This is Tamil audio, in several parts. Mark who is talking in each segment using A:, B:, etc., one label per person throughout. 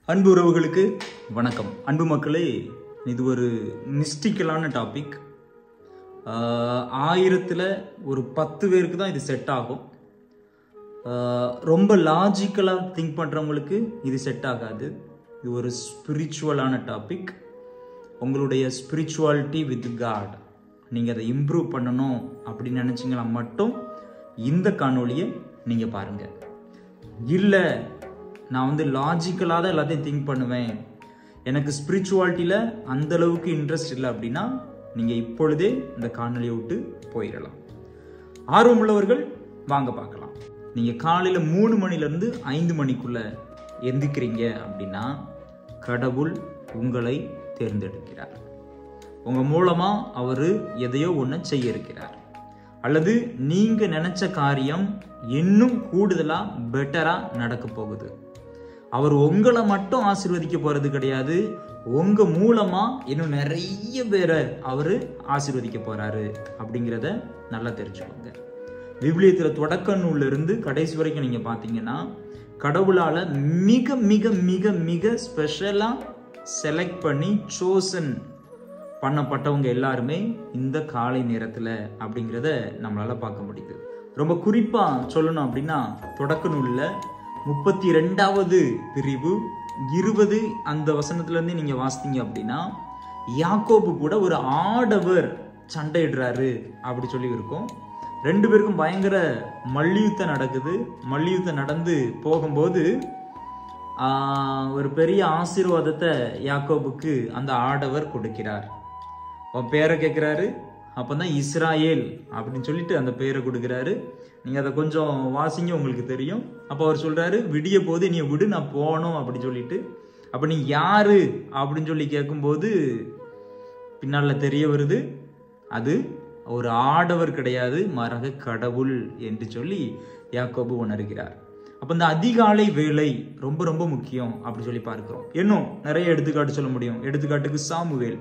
A: அன்பு உறவுகளுக்கு வணக்கம் அன்பு மக்களே இது ஒரு மிஸ்டிக்கலான டாபிக் ஆயிரத்தில் ஒரு பத்து பேருக்கு தான் இது செட் ஆகும் ஆஹ் ரொம்ப லாஜிக்கலாக திங்க் பண்ணுறவங்களுக்கு இது செட் ஆகாது இது ஒரு ஸ்பிரிச்சுவலான டாபிக் உங்களுடைய ஸ்பிரிச்சுவாலிட்டி வித் காட் நீங்கள் அதை இம்ப்ரூவ் பண்ணணும் அப்படின்னு நினச்சிங்கன்னா மட்டும் இந்த காணொளியை நீங்கள் பாருங்கள் இல்லை நான் வந்து லாஜிக்கலாக தான் எல்லாத்தையும் திங்க் பண்ணுவேன் எனக்கு ஸ்பிரிச்சுவாலிட்டியில் அந்த அளவுக்கு இன்ட்ரெஸ்ட் இல்லை அப்படின்னா நீங்கள் இப்பொழுதே இந்த காணொளியை விட்டு போயிடலாம் ஆர்வமுள்ளவர்கள் வாங்க பார்க்கலாம் நீங்கள் காலையில் மூணு மணிலேருந்து ஐந்து மணிக்குள்ள எந்திக்கிறீங்க அப்படின்னா கடவுள் உங்களை தேர்ந்தெடுக்கிறார் உங்கள் மூலமாக அவர் எதையோ ஒன்று செய்ய இருக்கிறார் அல்லது நீங்கள் நினச்ச காரியம் இன்னும் கூடுதலாக பெட்டராக நடக்க போகுது அவர் உங்களை மட்டும் ஆசீர்வதிக்க போகிறது கிடையாது உங்கள் மூலமாக இன்னும் நிறைய பேரை அவர் ஆசீர்வதிக்க போகிறாரு அப்படிங்கிறத நல்லா தெரிஞ்சுக்கோங்க விவிலியத்தில் தொடக்க நூல்ல இருந்து கடைசி வரைக்கும் நீங்கள் பார்த்தீங்கன்னா கடவுளால் மிக மிக மிக மிக ஸ்பெஷலாக செலக்ட் பண்ணி சோசன் பண்ணப்பட்டவங்க எல்லாருமே இந்த காலை நேரத்தில் அப்படிங்கிறத நம்மளால பார்க்க முடியுது ரொம்ப குறிப்பாக சொல்லணும் அப்படின்னா தொடக்க நூலில் முப்பத்தி ரெண்டாவது பிரிவு இருபது அந்த வசனத்துலேருந்து நீங்கள் வாசித்தீங்க அப்படின்னா யாக்கோபு கூட ஒரு ஆடவர் சண்டையிடுறாரு அப்படி சொல்லி இருக்கும் ரெண்டு பேருக்கும் பயங்கர மல்யுத்தம் நடக்குது மல்யுத்தம் நடந்து போகும்போது ஆஹ், ஒரு பெரிய ஆசீர்வாதத்தை யாக்கோபுக்கு அந்த ஆடவர் கொடுக்கிறார் அவன் பேரை கேட்குறாரு அப்பதான் இஸ்ராயேல் அப்படின்னு சொல்லிட்டு அந்த பேரை கொடுக்குறாரு நீங்கள் அதை கொஞ்சம் வாசிங்க உங்களுக்கு தெரியும் அப்போ அவர் சொல்கிறாரு விடிய போது நீ விடு நான் போகணும் அப்படின்னு சொல்லிட்டு அப்போ நீ யாரு அப்படின்னு சொல்லி கேட்கும்போது பின்னால் தெரிய வருது அது ஒரு ஆடவர் கிடையாது மாறாக கடவுள் என்று சொல்லி யாக்கோபு உணர்கிறார் அப்போ இந்த அதிகாலை வேலை ரொம்ப ரொம்ப முக்கியம் அப்படி சொல்லி பார்க்கிறோம் இன்னும் நிறைய எடுத்துக்காட்டு சொல்ல முடியும் எடுத்துக்காட்டுக்கு சாமுவேல்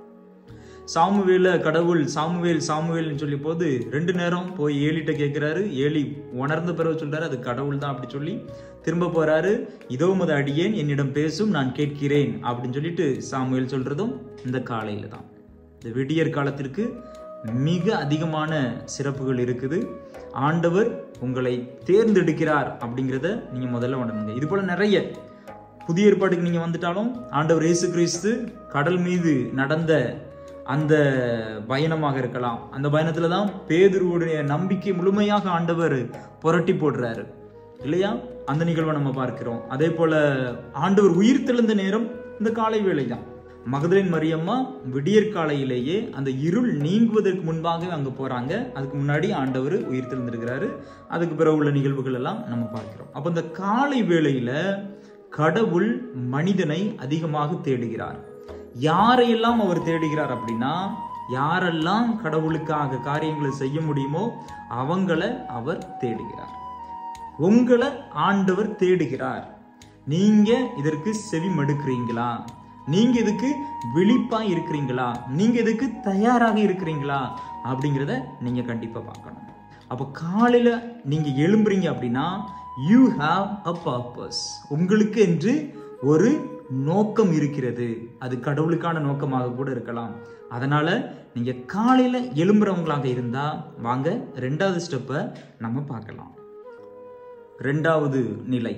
A: சாமுவேல கடவுள் சாமுவேல் சாமுவேல்னு சொல்லி போது ரெண்டு நேரம் போய் ஏலிட்ட கேட்கிறாரு ஏலி உணர்ந்த பிறகு சொல்றாரு அது கடவுள் தான் அப்படி சொல்லி திரும்ப போறாரு இதோ மத அடியேன் என்னிடம் பேசும் நான் கேட்கிறேன் அப்படின்னு சொல்லிட்டு சாமுவேல் சொல்றதும் இந்த காலையில தான் இந்த விடியற் காலத்திற்கு மிக அதிகமான சிறப்புகள் இருக்குது ஆண்டவர் உங்களை தேர்ந்தெடுக்கிறார் அப்படிங்கிறத நீங்க முதல்ல உணருங்க இது போல நிறைய புதிய ஏற்பாட்டுக்கு நீங்க வந்துட்டாலும் ஆண்டவர் இயேசு கிறிஸ்து கடல் மீது நடந்த அந்த பயணமாக இருக்கலாம் அந்த பயணத்துல தான் பேதுருவுடைய நம்பிக்கை முழுமையாக ஆண்டவர் புரட்டி போடுறாரு இல்லையா அந்த நிகழ்வை நம்ம பார்க்கிறோம் அதே போல ஆண்டவர் உயிர் தெழுந்த நேரம் இந்த காலை வேளை தான் மகதலின் மரியம்மா விடியற் காலையிலேயே அந்த இருள் நீங்குவதற்கு முன்பாகவே அங்க போறாங்க அதுக்கு முன்னாடி ஆண்டவர் உயிர் தெழுந்திருக்கிறாரு அதுக்கு பிறகு உள்ள நிகழ்வுகள் எல்லாம் நம்ம பார்க்கிறோம் அப்ப இந்த காலை வேளையில கடவுள் மனிதனை அதிகமாக தேடுகிறார் யாரையெல்லாம் அவர் தேடுகிறார் அப்படின்னா யாரெல்லாம் கடவுளுக்காக காரியங்களை செய்ய முடியுமோ அவங்கள அவர் தேடுகிறார் உங்களை ஆண்டவர் தேடுகிறார் நீங்க இதற்கு செவி மடுக்கிறீங்களா நீங்க இதுக்கு விழிப்பா இருக்கிறீங்களா நீங்க இதுக்கு தயாராக இருக்கிறீங்களா அப்படிங்கிறத நீங்க கண்டிப்பா பார்க்கணும் அப்போ காலையில நீங்க எழும்புறீங்க அப்படின்னா யூ ஹாவ் அ பர்பஸ் உங்களுக்கு என்று ஒரு நோக்கம் இருக்கிறது அது கடவுளுக்கான நோக்கமாக கூட இருக்கலாம் அதனால நீங்க காலையில எழும்புறவங்களாக இருந்தா வாங்க ரெண்டாவது ஸ்டெப்பை நம்ம பார்க்கலாம் ரெண்டாவது நிலை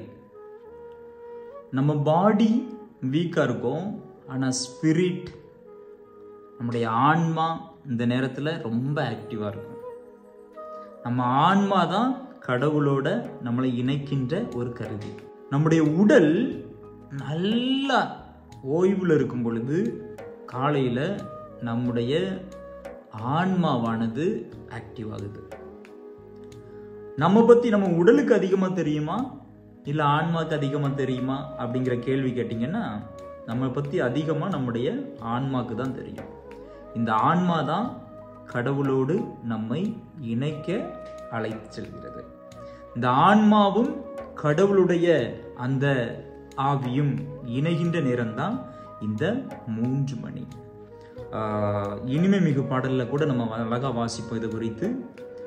A: நம்ம பாடி வீக்காக இருக்கும் ஆனால் ஸ்பிரிட் நம்முடைய ஆன்மா இந்த நேரத்தில் ரொம்ப ஆக்டிவாக இருக்கும் நம்ம ஆன்மா தான் கடவுளோட நம்மளை இணைக்கின்ற ஒரு கருவி நம்முடைய உடல் நல்லா ஓய்வில் இருக்கும் பொழுது காலையில் நம்முடைய ஆன்மாவானது ஆக்டிவ் ஆகுது நம்ம பத்தி நம்ம உடலுக்கு அதிகமா தெரியுமா இல்ல ஆன்மாக்கு அதிகமா தெரியுமா அப்படிங்கிற கேள்வி கேட்டீங்கன்னா நம்ம பத்தி அதிகமா நம்முடைய ஆன்மாக்கு தான் தெரியும் இந்த ஆன்மா தான் கடவுளோடு நம்மை இணைக்க அழைத்து செல்கிறது இந்த ஆன்மாவும் கடவுளுடைய அந்த ஆவியும் இணைகின்ற நேரம்தான் இந்த மூன்று மணி ஆஹ் இனிமை மிகு பாடல்ல கூட நம்ம அழகா வாசிப்போம் இது குறித்து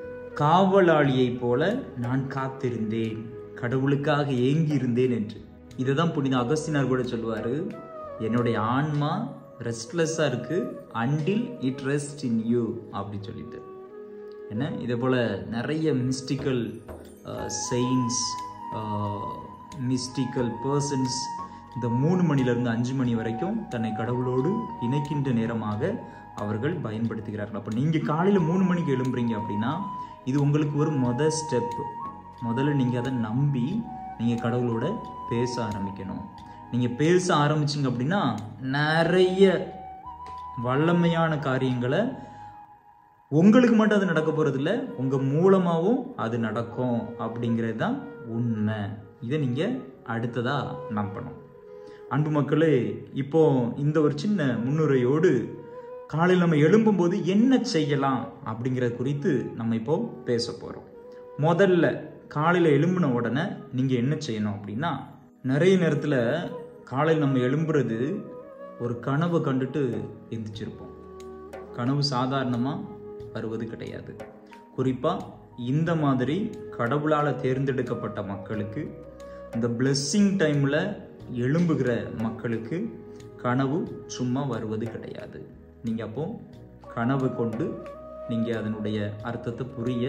A: காவலாளியைப் போல நான் காத்திருந்தேன் கடவுளுக்காக ஏங்கி இருந்தேன் என்று இதை தான் புனித அகஸ்தினார் கூட சொல்லுவார் என்னுடைய ஆன்மா ரெஸ்ட்லெஸ்ஸாக இருக்கு until it rest in you அப்படி சொல்லிட்டு என்ன இதே போல் நிறைய மிஸ்டிக்கல் செயின்ஸ் மிஸ்டிக்கல் பர்சன்ஸ் இந்த மூணு மணிலேருந்து அஞ்சு மணி வரைக்கும் தன்னை கடவுளோடு இணைக்கின்ற நேரமாக அவர்கள் பயன்படுத்துகிறார்கள் அப்போ நீங்கள் காலையில் மூணு மணிக்கு எழும்புறீங்க அப்படின்னா இது உங்களுக்கு ஒரு மொத ஸ்டெப் முதல்ல நீங்கள் அதை நம்பி நீங்கள் கடவுளோட பேச ஆரம்பிக்கணும் நீங்கள் பேச ஆரம்பிச்சிங்க அப்படின்னா நிறைய வல்லமையான காரியங்களை உங்களுக்கு மட்டும் அது நடக்க போகிறது இல்லை உங்கள் மூலமாகவும் அது நடக்கும் அப்படிங்கிறது தான் உண்மை இதை நீங்கள் அடுத்ததாக நம்பணும் அன்பு மக்களே இப்போ இந்த ஒரு சின்ன முன்னுரையோடு காலையில் நம்ம எழும்பும்போது என்ன செய்யலாம் அப்படிங்கிறது குறித்து நம்ம இப்போ பேச போகிறோம் முதல்ல காலையில் எழும்பின உடனே நீங்கள் என்ன செய்யணும் அப்படின்னா நிறைய நேரத்தில் காலையில் நம்ம எழும்புறது ஒரு கனவை கண்டுட்டு எந்திரிச்சிருப்போம் கனவு சாதாரணமாக வருவது கிடையாது குறிப்பாக இந்த மாதிரி கடவுளால் தேர்ந்தெடுக்கப்பட்ட மக்களுக்கு இந்த பிளெஸ்ஸிங் டைமில் எழும்புகிற மக்களுக்கு கனவு சும்மா வருவது கிடையாது நீங்கள் அப்போ கனவு கொண்டு நீங்கள் அதனுடைய அர்த்தத்தை புரிய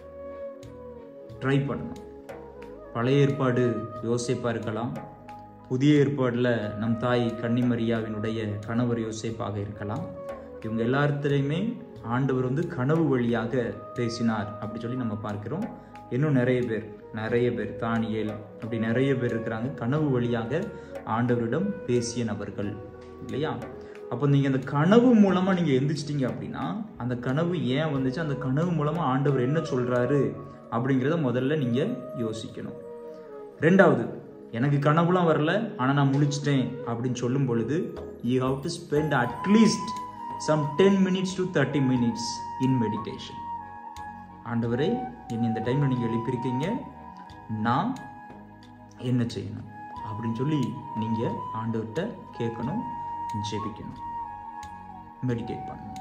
A: ட்ரை பண்ணணும் பழைய ஏற்பாடு யோசிப்பாக இருக்கலாம் புதிய ஏற்பாடில் நம் தாய் கன்னிமரியாவினுடைய கணவர் யோசிப்பாக இருக்கலாம் இவங்க எல்லாத்துலேயுமே ஆண்டவர் வந்து கனவு வழியாக பேசினார் அப்படி சொல்லி நம்ம பார்க்கிறோம் இன்னும் நிறைய பேர் நிறைய பேர் தானியல் அப்படி நிறைய பேர் இருக்கிறாங்க கனவு வழியாக ஆண்டவரிடம் பேசிய நபர்கள் இல்லையா அப்போ நீங்கள் அந்த கனவு மூலமாக நீங்கள் எந்திரிச்சிட்டிங்க அப்படின்னா அந்த கனவு ஏன் வந்துச்சு அந்த கனவு மூலமாக ஆண்டவர் என்ன சொல்கிறாரு அப்படிங்கிறத முதல்ல நீங்கள் யோசிக்கணும் ரெண்டாவது எனக்கு கனவுலாம் வரல ஆனால் நான் முழிச்சிட்டேன் அப்படின்னு சொல்லும் பொழுது you have to spend at least some ten minutes to thirty minutes in meditation ஆண்டவரே என்னை இந்த டைமில் நீங்கள் எழுப்பியிருக்கீங்க நான் என்ன செய்யணும் அப்படின்னு சொல்லி நீங்கள் ஆண்டவர்கிட்ட கேட்கணும் ஜெபிக்கணும் மெடிடேட் பண்ணணும்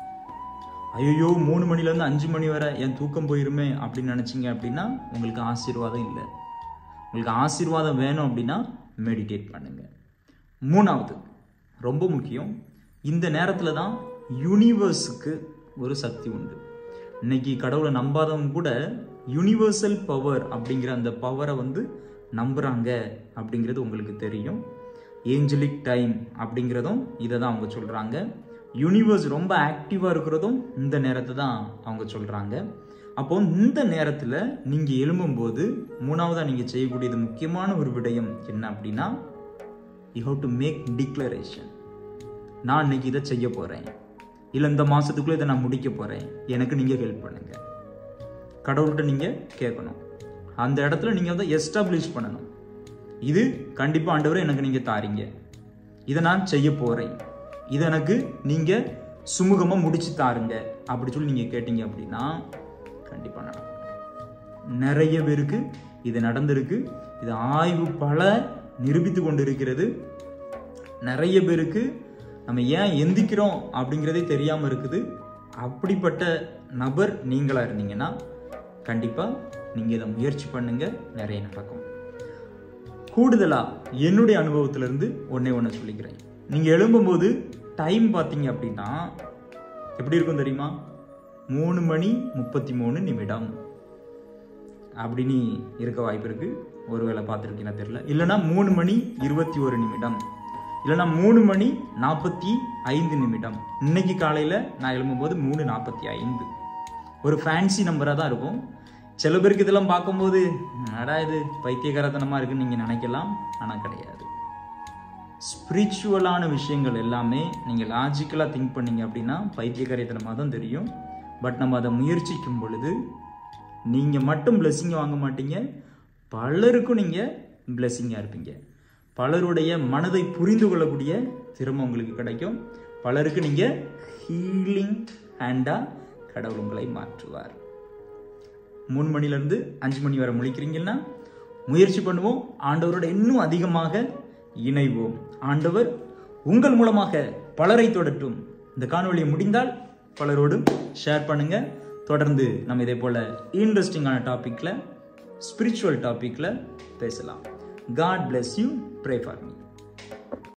A: ஐயோ மூணு மணிலேருந்து அஞ்சு மணி வரை என் தூக்கம் போயிருமே அப்படின்னு நினச்சிங்க அப்படின்னா உங்களுக்கு ஆசீர்வாதம் இல்லை உங்களுக்கு ஆசீர்வாதம் வேணும் அப்படின்னா மெடிடேட் பண்ணுங்க மூணாவது ரொம்ப முக்கியம் இந்த நேரத்தில் தான் யூனிவர்ஸுக்கு ஒரு சக்தி உண்டு இன்னைக்கு கடவுளை நம்பாதவங்க கூட யூனிவர்சல் பவர் அப்படிங்கிற அந்த பவரை வந்து நம்புகிறாங்க அப்படிங்கிறது உங்களுக்கு தெரியும் ஏஞ்சலிக் டைம் அப்படிங்கிறதும் இதை தான் அவங்க சொல்கிறாங்க யூனிவர்ஸ் ரொம்ப ஆக்டிவாக இருக்கிறதும் இந்த நேரத்தை தான் அவங்க சொல்கிறாங்க அப்போ இந்த நேரத்தில் நீங்கள் எழும்பும்போது மூணாவதாக நீங்கள் செய்யக்கூடியது முக்கியமான ஒரு விடயம் என்ன அப்படின்னா you have to make declaration நான் இன்னைக்கு இதை செய்ய போகிறேன் இல்லை இந்த மாதத்துக்குள்ளே இதை நான் முடிக்க போகிறேன் எனக்கு நீங்கள் ஹெல்ப் பண்ணுங்கள் கடவுள்கிட்ட நீங்கள் கேட்கணும் அந்த இடத்துல நீங்கள் வந்து எஸ்டாப்ளிஷ் பண்ணணும் இது கண்டிப்பாக ஆண்டவரை எனக்கு நீங்கள் தாரீங்க இதை நான் செய்ய போகிறேன் இதை எனக்கு நீங்கள் சுமூகமாக முடிச்சு தாருங்க அப்படி சொல்லி நீங்கள் கேட்டீங்க அப்படின்னா கண்டிப்பாக நடக்கும் நிறைய பேருக்கு இது நடந்திருக்கு இது ஆய்வு பல நிரூபித்து கொண்டு இருக்கிறது நிறைய பேருக்கு நம்ம ஏன் எந்திக்கிறோம் அப்படிங்கிறதே தெரியாமல் இருக்குது அப்படிப்பட்ட நபர் நீங்களாக இருந்தீங்கன்னா கண்டிப்பாக நீங்கள் இதை முயற்சி பண்ணுங்க நிறைய நடக்கும் கூடுதலாக என்னுடைய அனுபவத்திலிருந்து ஒன்றே ஒன்று சொல்லிக்கிறேன் நீங்கள் எழும்பும்போது டைம் பார்த்தீங்க அப்படின்னா எப்படி இருக்கும் தெரியுமா மூணு மணி முப்பத்தி மூணு நிமிடம் அப்படின்னு இருக்க வாய்ப்பு இருக்கு ஒருவேளை பார்த்துருக்கீங்கன்னா தெரியல இல்லைன்னா மூணு மணி இருபத்தி ஒரு நிமிடம் இல்லைன்னா மூணு மணி நாற்பத்தி ஐந்து நிமிடம் இன்னைக்கு காலையில் நான் எழும்பும்போது மூணு நாற்பத்தி ஐந்து ஒரு ஃபேன்சி நம்பராக தான் இருக்கும் சில பேருக்கு இதெல்லாம் பார்க்கும்போது அடா இது பைத்தியகாரத்தனமாக இருக்குன்னு நீங்கள் நினைக்கலாம் ஆனால் கிடையாது ஸ்பிரிச்சுவலான விஷயங்கள் எல்லாமே நீங்கள் லாஜிக்கலாக திங்க் பண்ணீங்க அப்படின்னா பைத்தியகாரியத்தனமாக தான் தெரியும் பட் நம்ம அதை முயற்சிக்கும் பொழுது நீங்கள் மட்டும் பிளெஸ்ஸிங்கை வாங்க மாட்டீங்க பலருக்கும் நீங்கள் பிளெஸ்ஸிங்காக இருப்பீங்க பலருடைய மனதை புரிந்து கொள்ளக்கூடிய திறமை உங்களுக்கு கிடைக்கும் பலருக்கு நீங்கள் ஹீலிங் ஹேண்டாக கடவுள் உங்களை மாற்றுவார் மூணு மணிலேருந்து அஞ்சு மணி வரை முழிக்கிறீங்கன்னா முயற்சி பண்ணுவோம் ஆண்டவரோட இன்னும் அதிகமாக இணைவோம் ஆண்டவர் உங்கள் மூலமாக பலரை தொடட்டும் இந்த காணொளியை முடிந்தால் பலரோடும் ஷேர் பண்ணுங்க தொடர்ந்து நம்ம இதே போல இன்ட்ரெஸ்டிங்கான டாப்பிக்கில் ஸ்பிரிச்சுவல் டாப்பிக்கில் பேசலாம் God bless you pray for me